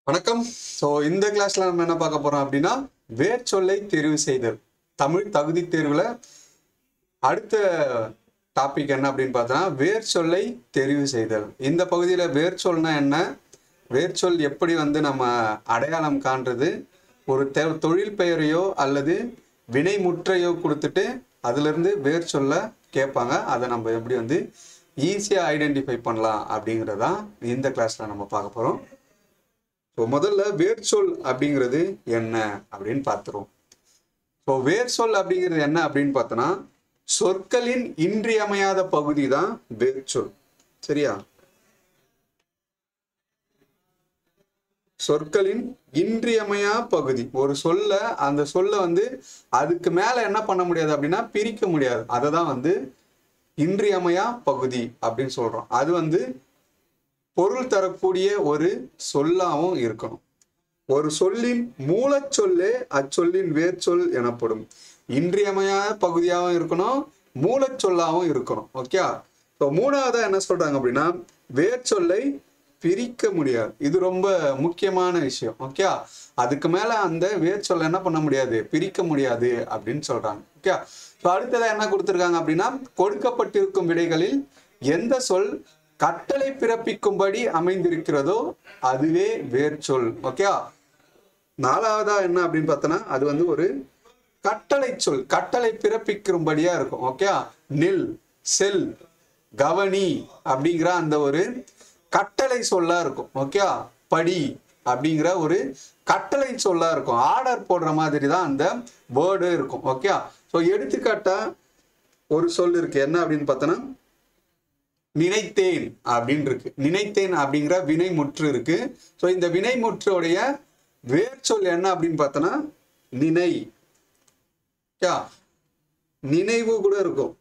வணக்கம் ஸோ இந்த கிளாஸ்ல நம்ம என்ன பார்க்க போறோம் அப்படின்னா வேர் சொல்லை தெரிவு செய்தல் தமிழ் தகுதி தேர்வுல அடுத்த டாபிக் என்ன அப்படின்னு பார்த்தோன்னா வேர் சொல்லை தெரிவு செய்தல் இந்த பகுதியில் வேர் சொல்னா என்ன வேர் சொல் எப்படி வந்து நம்ம அடையாளம் காண்றது ஒரு தெ- தொழில் பெயரையோ அல்லது வினைமுற்றையோ கொடுத்துட்டு அதிலிருந்து வேர் சொல்ல கேட்பாங்க அதை நம்ம எப்படி வந்து ஈஸியாக ஐடென்டிஃபை பண்ணலாம் அப்படிங்கிறதான் இந்த கிளாஸில் நம்ம பார்க்க போகிறோம் ஸோ முதல்ல வேர்ச்சொல் அப்படிங்கிறது என்ன அப்படின்னு பார்த்துருவோம் ஸோ வேர்ச்சொல் அப்படிங்கிறது என்ன அப்படின்னு பார்த்தோன்னா சொற்களின் இன்றியமையாத பகுதி தான் வேர்ச்சொல் சரியா சொற்களின் இன்றியமையா பகுதி ஒரு சொல்ல அந்த சொல்ல வந்து அதுக்கு மேல என்ன பண்ண முடியாது அப்படின்னா பிரிக்க முடியாது அதை தான் வந்து இன்றியமையா பகுதி அப்படின்னு சொல்றோம் அது வந்து பொருள் தரக்கூடிய ஒரு சொல்லாவும் இருக்கணும் ஒரு சொல்லின் மூலச்சொல்லே அச்சொல்லின் வேர்ச்சொல் எனப்படும் இன்றியமையாத பகுதியாகவும் இருக்கணும் மூலச்சொல்லாவும் இருக்கணும் ஓகே ஸோ மூணாவதா என்ன சொல்றாங்க அப்படின்னா வேர்ச்சொல்லை பிரிக்க முடியாது இது ரொம்ப முக்கியமான விஷயம் ஓகே அதுக்கு மேல அந்த வேர்ச்சொல்லை என்ன பண்ண முடியாது பிரிக்க முடியாது அப்படின்னு சொல்றாங்க ஓகே ஸோ அடுத்ததா என்ன கொடுத்துருக்காங்க அப்படின்னா கொடுக்கப்பட்டிருக்கும் விடைகளில் எந்த சொல் கட்டளை பிறப்பிக்கும்படி அமைந்திருக்கிறதோ அதுவே வேர்ச்சொல் ஓகே நாலாவதா என்ன அப்படின்னு பார்த்தோன்னா அது வந்து ஒரு கட்டளை சொல் கட்டளை பிறப்பிக்கும்படியா இருக்கும் ஓகே நில் செல் கவனி அப்படிங்கிற அந்த ஒரு கட்டளை சொல்லா இருக்கும் ஓகே படி அப்படிங்கிற ஒரு கட்டளை சொல்லா இருக்கும் ஆர்டர் போடுற மாதிரி தான் அந்த வேர்டு இருக்கும் ஓகே ஸோ எடுத்துக்காட்டா ஒரு சொல் இருக்கு என்ன அப்படின்னு பார்த்தோன்னா நினைத்தேன் அப்படின்னு இருக்கு நினைத்தேன் அப்படிங்கிற வினைமுற்று இருக்கு ஸோ இந்த வினைமுற்றுடைய வேர்ச்சொல் என்ன அப்படின்னு பார்த்தோன்னா நினை யா, நினைவு கூட இருக்கும்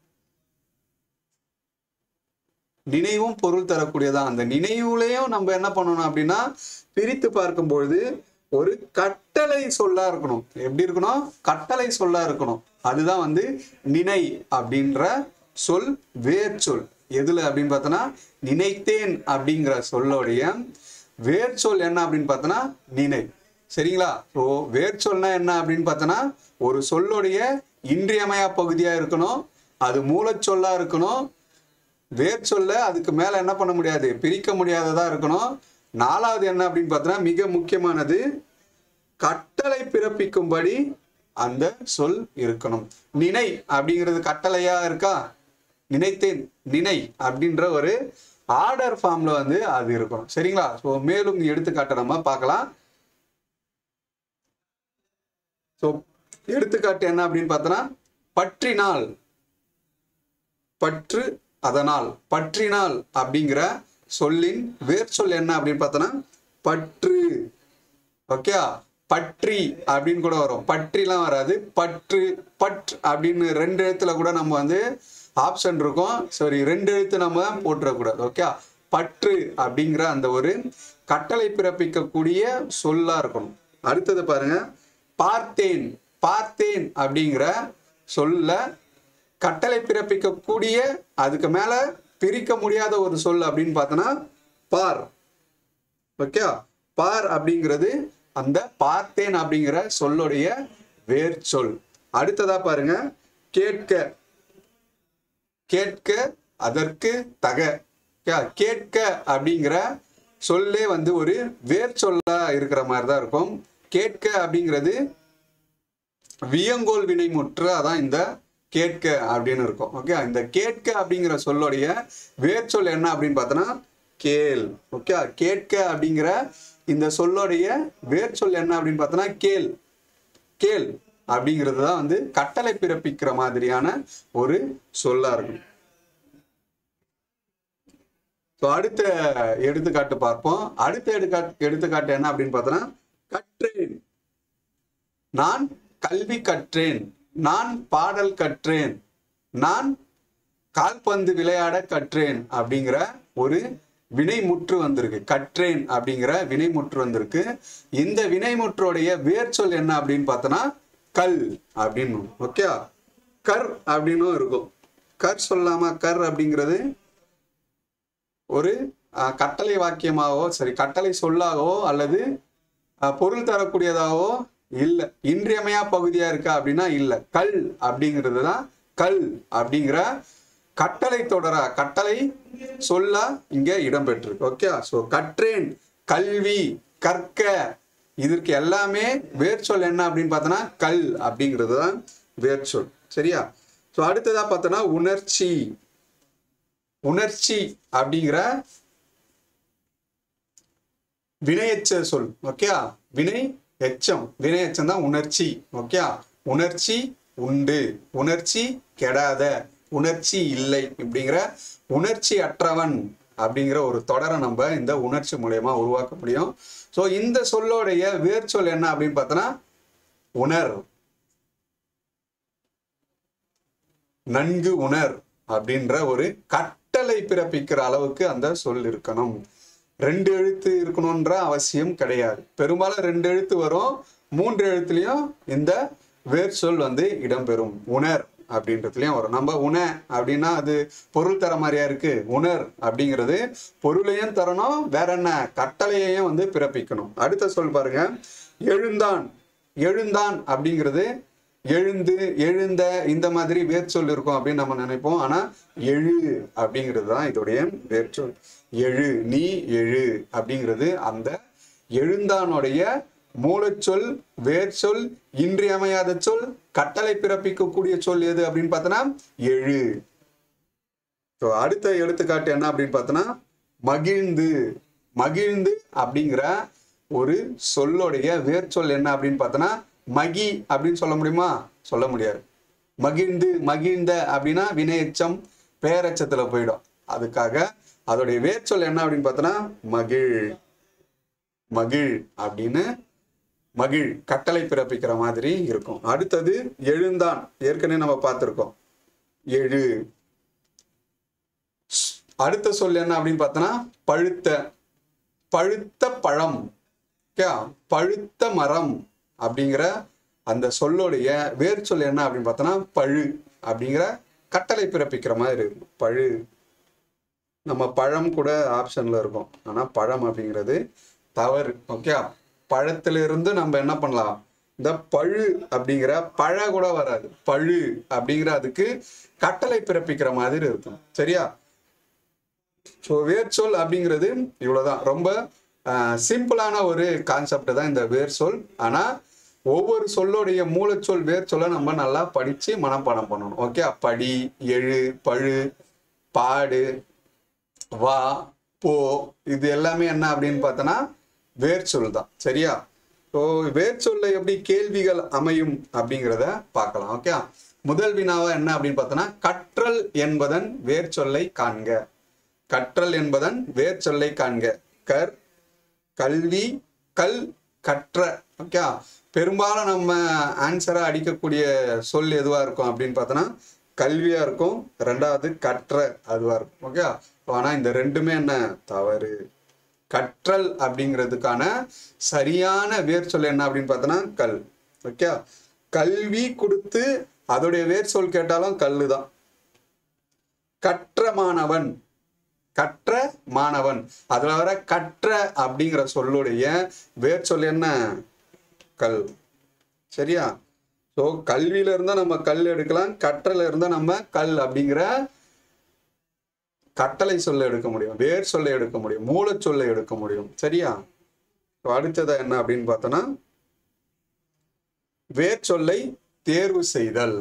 நினைவும் பொருள் தரக்கூடியதான் அந்த நினைவுலையும் நம்ம என்ன பண்ணணும் அப்படின்னா பிரித்து பார்க்கும் பொழுது ஒரு கட்டளை சொல்லா இருக்கணும் எப்படி இருக்கணும் கட்டளை சொல்லா இருக்கணும் அதுதான் வந்து நினை அப்படின்ற சொல் வேர்ச்சொல் எதுல அப்படின்னு பார்த்தோன்னா நினைத்தேன் அப்படிங்கிற சொல்லோடைய வேர்ச்சொல் என்ன அப்படின்னு பார்த்தோன்னா நினை சரிங்களா ஸோ வேர்ச்சொல்னா என்ன அப்படின்னு பார்த்தோன்னா ஒரு சொல்லுடைய இன்றியமையா பகுதியா இருக்கணும் அது மூலச்சொல்லா இருக்கணும் வேர் சொல்ல அதுக்கு மேல என்ன பண்ண முடியாது பிரிக்க முடியாததா இருக்கணும் நாலாவது என்ன அப்படின்னு பார்த்தோன்னா மிக முக்கியமானது கட்டளை பிறப்பிக்கும்படி அந்த சொல் இருக்கணும் நினை அப்படிங்கிறது கட்டளையா இருக்கா நினைத்தேன் நினை அப்படின்ற ஒரு ஆர்டர் ஃபார்ம்ல வந்து அது இருக்கணும் சரிங்களா ஸோ மேலும் எடுத்துக்காட்டை நம்ம பார்க்கலாம் ஸோ எடுத்துக்காட்டு என்ன அப்படின்னு பார்த்தோன்னா பற்றினால் பற்று அதனால் பற்றினால் அப்படிங்கிற சொல்லின் வேர் சொல் என்ன அப்படின்னு பார்த்தோன்னா பற்று ஓகே பற்றி அப்படின்னு கூட வரும் பற்றிலாம் வராது பற்று பட் அப்படின்னு ரெண்டு எழுத்துல கூட நம்ம வந்து ஆப்ஷன் இருக்கும் சரி ரெண்டு எழுத்து நம்ம போட்டுறக்கூடாது ஓகே பற்று அப்படிங்கிற அந்த ஒரு கட்டளை பிறப்பிக்கக்கூடிய சொல்லா இருக்கணும் அடுத்தது பாருங்க பார்த்தேன் பார்த்தேன் அப்படிங்கிற சொல்ல கட்டளை பிறப்பிக்கக்கூடிய அதுக்கு மேல பிரிக்க முடியாத ஒரு சொல் அப்படின்னு பார்த்தோன்னா பார் ஓகே பார் அப்படிங்கிறது அந்த பார்த்தேன் அப்படிங்கிற சொல்லுடைய வேர் சொல் அடுத்ததா பாருங்க கேட்க கேட்க அதற்கு தக ஓகே, கேட்க அப்படிங்கிற சொல்லே வந்து ஒரு வேர் சொல்லா இருக்கிற மாதிரி தான் இருக்கும் கேட்க அப்படிங்கிறது வியங்கோல் வினைமுற்று அதான் இந்த கேட்க அப்படின்னு இருக்கும் ஓகே இந்த கேட்க அப்படிங்கிற சொல்லுடைய வேர்ச்சொல் என்ன அப்படின்னு பார்த்தோன்னா கேள் ஓகே கேட்க அப்படிங்கிற இந்த சொல்லுடைய வேர்ச்சொல் என்ன அப்படின்னு பார்த்தோன்னா கேள் கேள் அப்படிங்கிறது தான் வந்து கட்டளை பிறப்பிக்கிற மாதிரியான ஒரு சொல்லா இருக்கும் ஸோ அடுத்த எடுத்துக்காட்டு பார்ப்போம் அடுத்த எடுக்காட்டு எடுத்துக்காட்டு என்ன அப்படின்னு பார்த்தோன்னா கற்றேன் நான் கல்வி கற்றேன் நான் பாடல் கற்றேன் நான் கால்பந்து விளையாட கற்றேன் அப்படிங்கிற ஒரு வினைமுற்று வந்திருக்கு கற்றேன் அப்படிங்கிற வினைமுற்று வந்திருக்கு இந்த வினைமுற்றுடைய வேர்ச்சொல் என்ன அப்படின்னு பார்த்தோன்னா கல் அப்படின்னு ஓகே கர் அப்படின்னும் இருக்கும் கர் சொல்லாமா கர் அப்படிங்கிறது ஒரு அஹ், கட்டளை வாக்கியமாகவோ சரி கட்டளை சொல்லாகவோ அல்லது அஹ், பொருள் தரக்கூடியதாவோ இல்லை இன்றியமையா பகுதியா இருக்கா அப்படின்னா இல்லை கல் அப்படிங்கிறது தான் கல் அப்படிங்கிற கட்டளை தொடரா கட்டளை சொல்ல இங்க இடம்பெற்றிருக்கு ஓகே ஸோ கற்றேன் கல்வி கற்க இதற்கு எல்லாமே வேர்ச்சொல் என்ன அப்படின்னு பார்த்தோன்னா கல் அப்படிங்கிறது தான் வேர்ச்சொல் சரியா ஸோ அடுத்ததா பார்த்தோன்னா உணர்ச்சி உணர்ச்சி அப்படிங்கிற வினையெச்ச சொல் ஓகே வினை எச்சம் வினை எச்சம் தான் உணர்ச்சி ஓகே உணர்ச்சி உண்டு உணர்ச்சி கெடாத உணர்ச்சி இல்லை இப்படிங்கிற உணர்ச்சி அற்றவன் அப்படிங்கிற ஒரு தொடரை நம்ம இந்த உணர்ச்சி மூலயமா உருவாக்க முடியும் ஸோ இந்த சொல்லோடைய வேர்ச்சொல் என்ன அப்படின்னு பார்த்தோன்னா உணர் நன்கு உணர் அப்படின்ற ஒரு கட்டளை பிறப்பிக்கிற அளவுக்கு அந்த சொல் இருக்கணும் ரெண்டு எழுத்து இருக்கணுன்ற அவசியம் கிடையாது பெரும்பாலும் ரெண்டு எழுத்து வரும் மூன்று எழுத்துலயும் இந்த வேர் சொல் வந்து இடம்பெறும் உணர் அப்படின்றதுலயும் வரும் நம்ம உண அப்படின்னா அது பொருள் தர மாதிரியா இருக்கு உணர் அப்படிங்கிறது பொருளையும் தரணும் வேற என்ன கட்டளையையும் வந்து பிறப்பிக்கணும் அடுத்த சொல் பாருங்க எழுந்தான் எழுந்தான் அப்படிங்கிறது எழுந்து எழுந்த இந்த மாதிரி வேர்ச்சொல் இருக்கும் அப்படின்னு நம்ம நினைப்போம் ஆனா எழு அப்படிங்கிறது தான் இதோடைய வேர்ச்சொல் எழு நீ எழு அப்படிங்கிறது அந்த எழுந்தானுடைய மூலச்சொல் வேர்ச்சொல் இன்றியமையாத சொல் கட்டளை பிறப்பிக்கக்கூடிய சொல் எது அப்படின்னு பார்த்தோன்னா எழு ஸோ அடுத்த எடுத்துக்காட்டு என்ன அப்படின்னு பார்த்தோன்னா மகிழ்ந்து மகிழ்ந்து அப்படிங்கிற ஒரு சொல்லுடைய வேர்ச்சொல் என்ன அப்படின்னு பார்த்தோன்னா மகி அப்படின்னு சொல்ல முடியுமா சொல்ல முடியாது மகிழ்ந்து மகிழ்ந்த அப்படின்னா வினையச்சம் பேரச்சத்துல போயிடும் அதுக்காக அதோடைய வேர்ச்சொல் என்ன அப்படின்னு பார்த்தோன்னா மகிழ் மகிழ் அப்படின்னு மகிழ் கட்டளை பிறப்பிக்கிற மாதிரி இருக்கும் அடுத்தது எழுந்தான் ஏற்கனவே நம்ம பார்த்துருக்கோம் எழு அடுத்த சொல் என்ன அப்படின்னு பார்த்தோன்னா பழுத்த பழுத்த பழம் ஓகே பழுத்த மரம் அப்படிங்கிற அந்த சொல்லோடைய வேர் சொல் என்ன அப்படின்னு பார்த்தோன்னா பழு அப்படிங்கிற கட்டளை பிறப்பிக்கிற மாதிரி இருக்கும் பழு நம்ம பழம் கூட ஆப்ஷன்ல இருக்கும் ஆனா பழம் அப்படிங்கிறது தவறு ஓகே பழத்திலிருந்து நம்ம என்ன பண்ணலாம் இந்த பழு அப்படிங்கிற பழ கூட வராது பழு அப்படிங்கிற அதுக்கு கட்டளை பிறப்பிக்கிற மாதிரி இருக்கும் சரியா ஸோ வேர்ச்சொல் அப்படிங்கிறது இவ்வளவுதான் ரொம்ப சிம்பிளான ஒரு கான்செப்ட் தான் இந்த வேர்ச்சொல் ஆனா ஒவ்வொரு சொல்லோடைய மூலச்சொல் வேர்ச்சொல்லை நம்ம நல்லா படிச்சு மனப்பாடம் பண்ணணும் ஓகே படி எழு பழு பாடு வா போ இது எல்லாமே என்ன அப்படின்னு பார்த்தோன்னா வேர்ச்சொல் தான் சரியா ஸோ வேர்ச்சொல்ல எப்படி கேள்விகள் அமையும் அப்படிங்கிறத பார்க்கலாம் ஓகே முதல் வினாவா என்ன அப்படின்னு பார்த்தோன்னா கற்றல் என்பதன் வேர்ச்சொல்லை காண்க கற்றல் என்பதன் வேர்ச்சொல்லை காண்க கர் கல்வி கல் கற்ற ஓகே பெரும்பாலும் நம்ம ஆன்சரா அடிக்கக்கூடிய சொல் எதுவா இருக்கும் அப்படின்னு பார்த்தோன்னா கல்வியா இருக்கும் ரெண்டாவது கற்ற அதுவா இருக்கும் ஓகே ஆனா இந்த ரெண்டுமே என்ன தவறு கற்றல் அப்படிங்கிறதுக்கான சரியான வேர் சொல் என்ன அப்படின்னு பார்த்தோன்னா கல் ஓகே கல்வி கொடுத்து அதோடைய வேர் சொல் கேட்டாலும் கல்லு தான் கற்ற மாணவன் கற்ற மாணவன் அதுல வர கற்ற அப்படிங்கிற சொல்லுடைய வேர் சொல் என்ன கல் சரியா ஸோ கல்வியில இருந்தா நம்ம கல் எடுக்கலாம் கற்றல இருந்தா நம்ம கல் அப்படிங்கிற கட்டளை சொல்ல எடுக்க முடியும் வேர் சொல்ல எடுக்க முடியும் மூலச் சொல்ல எடுக்க முடியும் சரியா So, அடுத்ததா என்ன அப்படின்னு பார்த்தோன்னா வேர் சொல்லை தேர்வு செய்தல்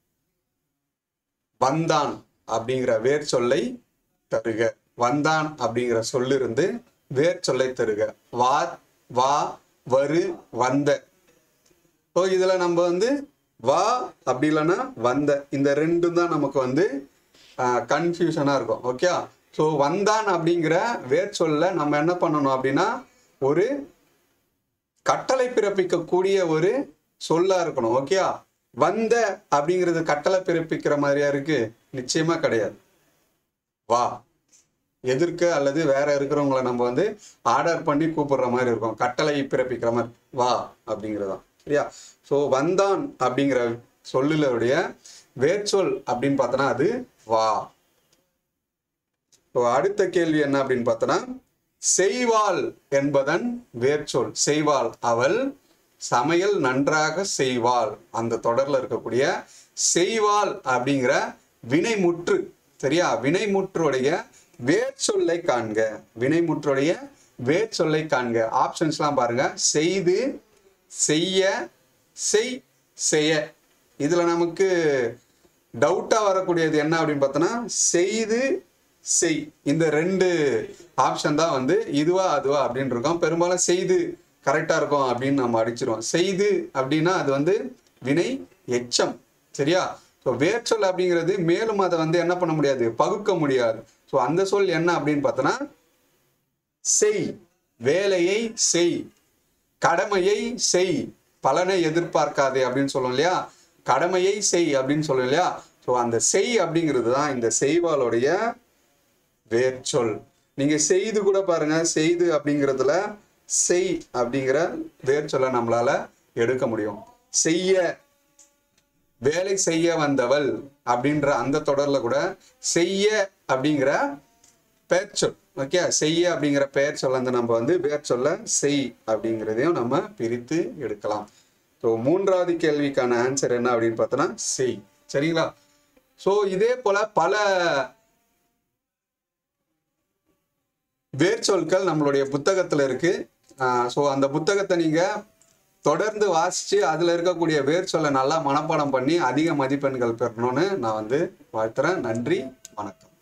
வந்தான் அப்படிங்கிற வேர் சொல்லை தருக வந்தான் அப்படிங்கிற சொல்லிருந்து வேர் சொல்லை தருக வா வா வரு வந்த ஸோ இதுல நம்ம வந்து வா அப்படி இல்லைன்னா வந்த இந்த ரெண்டும் தான் நமக்கு வந்து கன்ஃபியூஷனாக இருக்கும் ஓகே ஸோ வந்தான் அப்படிங்கிற வேர் சொல்ல நம்ம என்ன பண்ணணும் அப்படின்னா ஒரு கட்டளை பிறப்பிக்கக்கூடிய ஒரு சொல்லா இருக்கணும் ஓகே வந்த அப்படிங்கிறது கட்டளை பிறப்பிக்கிற மாதிரியா இருக்கு நிச்சயமா கிடையாது வா எதிர்க்க அல்லது வேற இருக்கிறவங்கள நம்ம வந்து ஆர்டர் பண்ணி கூப்பிடுற மாதிரி இருக்கும் கட்டளை பிறப்பிக்கிற மாதிரி வா அப்படிங்கிறதான் சரியா ஸோ வந்தான் அப்படிங்கிற சொல்லுடைய வேர்ச்சொல் அப்படின்னு பார்த்தோன்னா அது வா ஸோ அடுத்த கேள்வி என்ன அப்படின்னு பார்த்தோன்னா செய்வாள் என்பதன் வேர்ச்சொல் செய்வாள் அவள் சமையல் நன்றாக செய்வாள் அந்த தொடர்ல இருக்கக்கூடிய செய்வாள் அப்படிங்கிற வினைமுற்று சரியா வினைமுற்றுடைய வேர்ச்சொல்லை காண்க வினைமுற்றுடைய வேர்ச்சொல்லை காண்க ஆப்ஷன்ஸ்லாம் பாருங்க செய்து செய்ய செய் செய்ய இதுல நமக்கு டவுட்டா வரக்கூடியது என்ன அப்படின்னு பார்த்தோன்னா செய்து செய் இந்த ரெண்டு ஆப்ஷன் தான் வந்து இதுவா அதுவா அப்படின்னு இருக்கும் பெரும்பாலும் செய்து கரெக்டா இருக்கும் அப்படின்னு நம்ம அடிச்சிருவோம் செய்து அப்படின்னா அது வந்து வினை எச்சம் சரியா ஸோ வேர்ச்சொல் அப்படிங்கிறது மேலும் அதை வந்து என்ன பண்ண முடியாது பகுக்க முடியாது ஸோ அந்த சொல் என்ன அப்படின்னு பார்த்தோன்னா செய் வேலையை செய் கடமையை செய் பலனை எதிர்பார்க்காதே அப்படின்னு சொல்லுவோம் இல்லையா கடமையை செய் அப்படின்னு சொல்லுவோம் இல்லையா ஸோ அந்த செய் அப்படிங்கிறது தான் இந்த செய்வாளுடைய வேர்ச்சொல் நீங்க செய்து கூட பாருங்க செய்து அப்படிங்கிறதுல செய் அப்படிங்கிற வேர்ச்சொல்லை நம்மளால எடுக்க முடியும் செய்ய வேலை செய்ய வந்தவள் அப்படின்ற அந்த தொடர்ல கூட செய்ய அப்படிங்கிற பெயர் சொல் ஓகே செய்ய அப்படிங்கிற பெயர் சொல்ல வந்து நம்ம வந்து பெயர் சொல்ல செய் அப்படிங்கிறதையும் நம்ம பிரித்து எடுக்கலாம் ஸோ மூன்றாவது கேள்விக்கான ஆன்சர் என்ன அப்படின்னு பார்த்தோன்னா செய் சரிங்களா ஸோ இதே போல பல வேர்ச்சொற்கள் நம்மளுடைய புத்தகத்துல இருக்கு ஸோ அந்த புத்தகத்தை நீங்க தொடர்ந்து வாசிச்சு அதுல இருக்கக்கூடிய வேர்ச்சொல்லை நல்லா மனப்பாடம் பண்ணி அதிக மதிப்பெண்கள் பெறணும்னு நான் வந்து வாழ்த்துறேன் நன்றி வணக்கம்